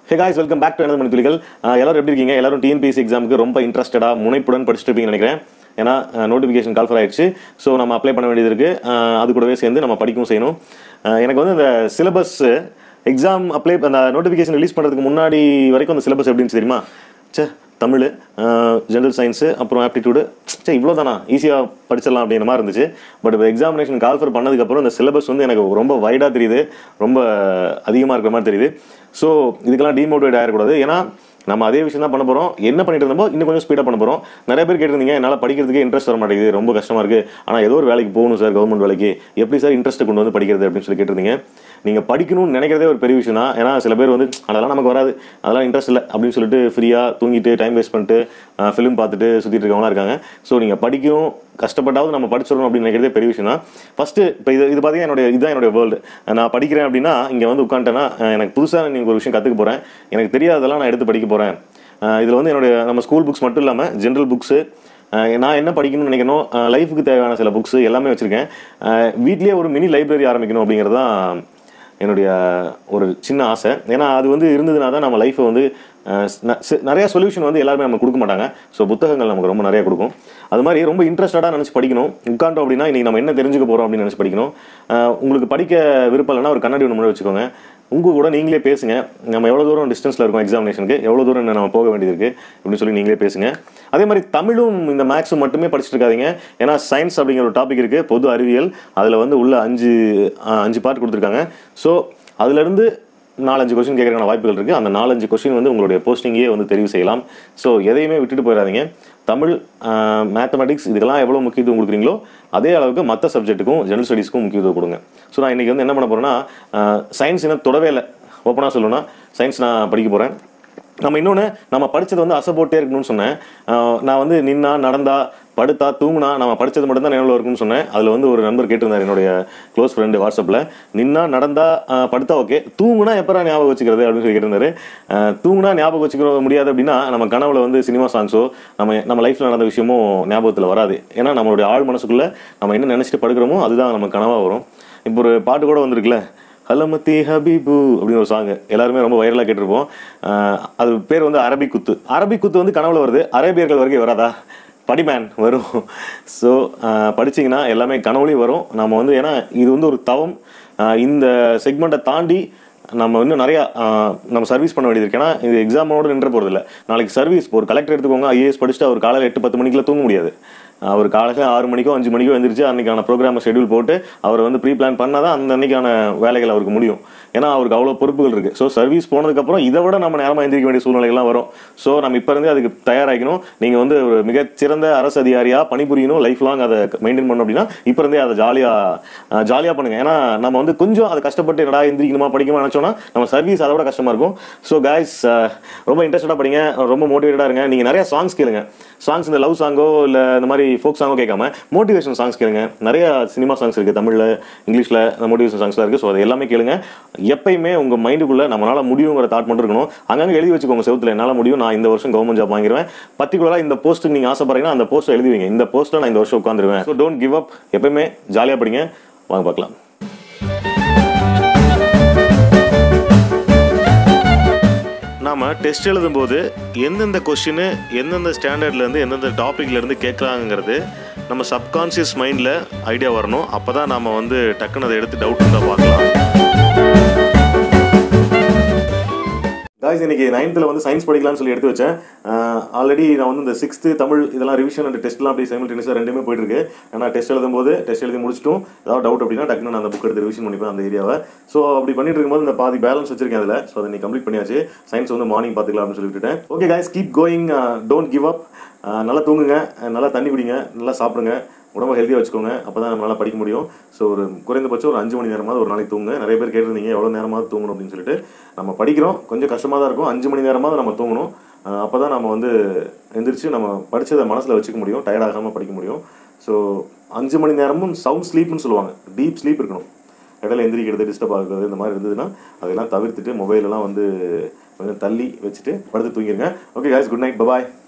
hey guys welcome back to எனது மணித்துளிகள் அஹ் எல்லாரும் எப்படி இருக்கீங்க எல்லாரும் டிஎன்பிஎஸ்சி எக்ஸாமுக்கு ரொம்ப இன்ட்ரெஸ்டடாக முனைப்புடன் படிச்சுட்டு இருப்பீங்கன்னு நினைக்கிறேன் ஏன்னா நோட்டிஃபிகேஷன் கால்ஃபர் ஆயிடுச்சு ஸோ நம்ம அப்ளை பண்ண வேண்டியது இருக்குது அஹ் அது கூடவே சேர்ந்து நம்ம படிக்கவும் செய்யணும் அஹ் எனக்கு வந்து இந்த சிலபஸ் எக்ஸாம் அப்ளை அந்த நோட்டிஃபிகேஷன் ரிலீஸ் பண்ணுறதுக்கு முன்னாடி வரைக்கும் அந்த சிலபஸ் எப்படின்னு தெரியுமா சே தமிழ் ஜென்ரல் சயின்ஸு அப்புறம் ஆப்டிடியூடு சே இவ்வளோ தானா ஈஸியாக படிச்சிடலாம் அப்படின்ற மாதிரி இருந்துச்சு பட் இப்போ எக்ஸாமினேஷன் கால்ஃபர் பண்ணதுக்கப்புறம் இந்த சிலபஸ் வந்து எனக்கு ரொம்ப வைடாக தெரியுது ரொம்ப அதிகமாக இருக்கிற மாதிரி தெரியுது ஸோ இதுக்கெல்லாம் டிமோட்டிவேட் ஆகிடக்கூடாது ஏன்னா நம்ம அதே விஷயம் தான் பண்ண போகிறோம் என்ன பண்ணிட்டு இருந்தோமோ இன்னும் கொஞ்சம் ஸ்பீடாக பண்ண போகிறோம் நிறைய பேர் கேட்டிருந்தீங்க என்னால் படிக்கிறதுக்கே இன்ட்ரெஸ்ட் வர மாட்டேங்குது ரொம்ப கஷ்டமாக இருக்குது ஆனால் ஏதோ ஒரு வேலைக்கு போகணும் சார் கவர்மெண்ட் வேலைக்கு எப்படி சார் இன்ட்ரெஸ்ட் கொண்டு வந்து படிக்கிறது அப்படின்னு சொல்லி கேட்டிருந்தீங்க நீங்கள் படிக்கணும்னு நினைக்கிறதே ஒரு பெரிய விஷயம் தான் ஏன்னா சில பேர் வந்து அதெல்லாம் நமக்கு வராது அதெல்லாம் இன்ட்ரெஸ்ட் இல்லை அப்படின்னு சொல்லிட்டு ஃப்ரீயாக தூங்கிட்டு டைம் வேஸ்ட் பண்ணிட்டு ஃபிலிம் பார்த்துட்டு சுற்றிட்டு இருக்கவங்களாம் இருக்காங்க ஸோ நீங்கள் படிக்கணும் கஷ்டப்பட்டாவது நம்ம படிச்சிடணும் அப்படின்னு நினைக்கிறதே பெரிய விஷயம் தான் ஃபஸ்ட்டு இப்போ இது இது பார்த்தீங்கன்னா என்னுடைய இதுதான் என்னுடைய வேர்ல்டு நான் படிக்கிறேன் அப்படின்னா இங்கே வந்து உட்காந்துட்டேன்னா எனக்கு புதுசாக நீங்கள் ஒரு விஷயம் கற்றுக்க போகிறேன் எனக்கு தெரியாததெல்லாம் நான் எடுத்து படிக்க போகிறேன் இதில் வந்து என்னுடைய நம்ம ஸ்கூல் புக்ஸ் மட்டும் இல்லாமல் ஜென்ரல் புக்ஸு நான் என்ன படிக்கணும்னு நினைக்கணும் லைஃபுக்கு தேவையான சில புக்ஸ் எல்லாமே வச்சுருக்கேன் வீட்லேயே ஒரு மினி லைப்ரரி ஆரம்பிக்கணும் அப்படிங்கிறது தான் என்னுடைய ஒரு சின்ன ஆசை ஏன்னா அது வந்து இருந்ததுனா தான் நம்ம லைஃப்பை வந்து அஹ், ந- சி- நிறைய சொல்யூஷன் வந்து எல்லாருமே நமக்கு கொடுக்க மாட்டாங்க ஸோ புத்தகங்கள் நமக்கு ரொம்ப நிறைய கொடுக்கும் அது மாதிரி ரொம்ப இன்ட்ரெஸ்டடாக நினச்சி படிக்கணும் உட்காண்டோம் அப்படின்னா இன்றைக்கி நம்ம என்ன தெரிஞ்சுக்க போகிறோம் அப்படின்னு நினச்சி படிக்கணும் அஹ், உங்களுக்கு படிக்க விருப்பம் இல்லைன்னா ஒரு கண்ணாடி ஒன்று முன்னாடி வச்சுக்கோங்க உங்கள் கூட நீங்களே பேசுங்க நம்ம எவ்வளோ தூரம் டிஸ்டன்ஸில் இருக்கோம் எக்ஸாமினேஷனுக்கு எவ்வளோ தூரம் இன்னும் நம்ம போக வேண்டியது இருக்குது அப்படின்னு சொல்லி நீங்களே பேசுங்க அதே மாதிரி தமிழும் இந்த மேக்ஸும் மட்டுமே படிச்சுட்டு இருக்காதீங்க ஏன்னா சயின்ஸ் அப்படிங்கிற ஒரு டாபிக் இருக்குது பொது அறிவியல் அதில் வந்து உள்ள அஞ்சு அஹ், அஞ்சு பார்ட் கொடுத்துருக்காங்க ஸோ அதுலேருந்து நாலஞ்சு கொஸ்டின் கேட்கறதுக்கான வாய்ப்புகள் இருக்குது அந்த நாலஞ்சு கொஸ்டின் வந்து உங்களுடைய போஸ்டிங்கே வந்து தெரிவு செய்யலாம் ஸோ எதையுமே விட்டுட்டு போயிடாதீங்க தமிழ் மேத்தமெட்டிக்ஸ் இதுக்கெல்லாம் எவ்வளோ முக்கியத்துவம் கொடுக்குறீங்களோ அதே அளவுக்கு மற்ற சப்ஜெக்ட்டுக்கும் ஜெனரல் ஸ்டடீஸ்க்கும் முக்கியத்துவம் கொடுங்க ஸோ நான் இன்றைக்கி வந்து என்ன பண்ண போகிறேன்னா சயின்ஸ் இன்னும் தொடவே இல்லை ஓப்பனாக சொல்லணும்னா சயின்ஸ் நான் படிக்க போகிறேன் நம்ம இன்னொன்று நம்ம படித்தது வந்து அசை போட்டே இருக்கணும்னு சொன்னேன் ஆஹ் நான் வந்து நின்னா நடந்தா படுத்தா தூங்குனா நம்ம படித்தது மட்டும் தான் நினைவில் இருக்கும்னு சொன்னேன் அதில் வந்து ஒரு நண்பர் கேட்டிருந்தார் என்னுடைய க்ளோஸ் ஃப்ரெண்டு வாட்ஸ்அப்பில் நின்னா நடந்தா ஆஹ் படுத்தா ஓகே தூங்குனா எப்பரா ஞாபகம் வச்சுக்கிறது அப்படின்னு சொல்லி கேட்டிருந்தாரு ஆஹ் தூங்குனா ஞாபகம் வச்சுக்க முடியாது அப்படின்னா நம்ம கனவுல வந்து சினிமா சாங்ஸோ நம்ம நம்ம லைஃப்பில் நடந்த விஷயமும் ஞாபகத்தில் வராது ஏன்னா நம்மளுடைய ஆழ் மனசுக்குள்ளே நம்ம என்ன நினச்சிட்டு படுக்கிறோமோ அதுதான் நம்ம கனவாக வரும் இப்போ ஒரு பாட்டு கூட வந்திருக்குல்ல ஹலமத்தி ஹபீபு அப்படின்னு ஒரு சாங் எல்லாருமே ரொம்ப வைரலாக கேட்டிருப்போம் ஆஹ் அது பேர் வந்து அரபிக் குத்து அரபிக் குத்து வந்து கனவுல வருது அரேபியர்கள் வரைக்கும் வராதா படிமேன் வரும் ஸோ படிச்சீங்கன்னா எல்லாமே கனவுலையும் வரும் நம்ம வந்து ஏன்னா இது வந்து ஒரு தவம் ஆஹ் இந்த செக்மெண்ட்டை தாண்டி நம்ம இன்னும் நிறையா ஆஹ், நம்ம சர்வீஸ் பண்ண வேண்டியது இருக்கு ஏன்னா இது எக்ஸாமோட நின்ற போகிறது இல்லை நாளைக்கு சர்வீஸ் ஒரு கலெக்டர் எடுத்துக்கோங்க ஐஏஎஸ் படிச்சுட்டு அவர் காலையில் எட்டு பத்து மணிக்கெல்லாம் தூங்க முடியாது அவர் காலையில் ஆறு மணிக்கோ அஞ்சு மணிக்கோ எந்திரிச்சு அன்றைக்கான ப்ரோக்ராமை ஷெட்யூல் போட்டு அவர் வந்து ப்ரீ பிளான் பண்ணால் தான் அந்த அன்னைக்கான வேலைகள் அவருக்கு முடியும் ஏன்னா அவருக்கு அவ்வளோ பொறுப்புகள் இருக்குது ஸோ சர்வீஸ் போனதுக்கப்புறம் இதை விட நம்ம நேரமாக எந்திரிக்க வேண்டிய சூழ்நிலைகள்லாம் வரும் ஸோ நம்ம இப்போ இருந்தே அதுக்கு தயாராகிக்கணும் நீங்கள் வந்து ஒரு மிகச்சிறந்த அரசு அதிகாரியாக பணிபுரியணும் லைஃப் லாங் அதை மெயின்டைன் பண்ணணும் அப்படின்னா இப்போ இருந்தே அதை ஜாலியாக ஜாலியாக பண்ணுங்கள் ஏன்னா நம்ம வந்து கொஞ்சம் அதை கஷ்டப்பட்டு என்னடா எந்திரிக்கணுமா படிக்கணுமா நினச்சோன்னா நம்ம சர்வீஸ் அதை விட கஷ்டமாக இருக்கும் ஸோ கைஸ் ரொம்ப இன்ட்ரெஸ்டடாக படிங்க ரொம்ப மோட்டிவேட்டடாக இருங்க நீங்கள் நிறைய சாங்ஸ் கேளுங்க சாங்ஸ் இந்த லவ் சாங்கோ இல்லை இந்த மாதிரி ஃபோக் சாங்கோ கேட்காம மோட்டிவேஷன் சாங்ஸ் கேளுங்க நிறைய சினிமா சாங்ஸ் இருக்குது தமிழில் இங்கிலீஷில் மோட்டிவேஷன் சாங்ஸ்லாம் இருக்குது ஸோ அது எல்லாமே கேளுங்க எப்பயுமே உங்கள் மைண்டுக்குள்ளே நம்மளால் முடியுங்கிற தாட் மட்டும் இருக்கணும் அங்கங்கே எழுதி வச்சுக்கோங்க செவுத்துல என்னால் முடியும் நான் இந்த வருஷம் கவர்மெண்ட் ஜாப் வாங்கிடுவேன் பர்டிகுலராக இந்த போஸ்ட்டுக்கு நீங்கள் ஆசைப்படுறீங்கன்னா அந்த போஸ்ட்டை எழுதி வைங்க இந்த போஸ்ட்டில் நான் இந்த வருஷம் உட்காந்துருவேன் ஸோ டோன்ட் கிவ் அப் எப்பயுமே ஜாலியாக படிங்க வாங்க பார்க்கலாம் நாம டெஸ்ட் எழுதும்போது எந்தெந்த கொஷினு எந்தெந்த ஸ்டாண்டர்ட்லேருந்து எந்தெந்த டாப்பிக்லேருந்து கேட்குறாங்கிறது நம்ம சப்கான்ஷியஸ் மைண்டில் ஐடியா வரணும் அப்போ தான் நம்ம வந்து டக்குன்னு அதை எடுத்து டவுட் இருந்தால் பார்க்கலாம் காய்ஸ் இன்னைக்கு நைன்த்தில் வந்து சயின்ஸ் படிக்கலாம்னு சொல்லி எடுத்து வச்சேன் ஆல்ரெடி நான் வந்து இந்த சிக்ஸ்த்து தமிழ் இதெல்லாம் ரிவிஷன் அண்ட் டெஸ்ட்லாம் அப்படியே சைமில்டேனியஸாக ரெண்டுமே போயிட்டு இருக்கு ஏன்னா டெஸ்ட் எழுதும்போது டெஸ்ட் எழுதி முடிச்சிட்டும் ஏதாவது டவுட் அப்படின்னா டக்குன்னு நான் அந்த புக் எடுத்து ரிவிஷன் பண்ணிப்பேன் அந்த ஏரியாவை ஸோ அப்படி பண்ணிட்டு இருக்கும்போது இந்த பாதி பேலன்ஸ் வச்சிருக்கேன் அதில் ஸோ அதை நீ கம்ப்ளீட் பண்ணியாச்சு சயின்ஸ் வந்து மார்னிங் பார்த்துக்கலாம் அப்படின்னு சொல்லி விட்டுட்டேன் okay guys keep going don't give up நல்லா தூங்குங்க நல்லா தண்ணி குடிங்க நல்லா சாப்பிடுங்க உடம்ப ஹெல்த்தியாக வச்சுக்கோங்க அப்போ தான் நம்மளால் படிக்க முடியும் ஸோ ஒரு குறைந்தபட்சம் ஒரு அஞ்சு மணி நேரமாவது ஒரு நாளைக்கு தூங்குங்க நிறைய பேர் கேட்டிருந்தீங்க எவ்வளோ நேரமாவது தூங்கணும் அப்படின்னு சொல்லிட்டு நம்ம படிக்கிறோம் கொஞ்சம் கஷ்டமாக தான் இருக்கும் அஞ்சு மணி நேரமாவது நம்ம தூங்கணும் அப்போ தான் நம்ம வந்து எந்திரிச்சு நம்ம படித்ததை மனசில் வச்சுக்க முடியும் டயர்ட் ஆகாமல் படிக்க முடியும் ஸோ அஞ்சு மணி நேரமும் சவுண்ட் ஸ்லீப்னு சொல்லுவாங்க டீப் ஸ்லீப் இருக்கணும் இடையில எந்திரிக்கிறது டிஸ்டர்ப் ஆகுறது இந்த மாதிரி இருந்ததுன்னா அதெல்லாம் தவிர்த்துட்டு மொபைலெல்லாம் வந்து கொஞ்சம் தள்ளி வச்சுட்டு படுத்து தூங்கிடுங்க ஓகே guys குட் நைட் பாய்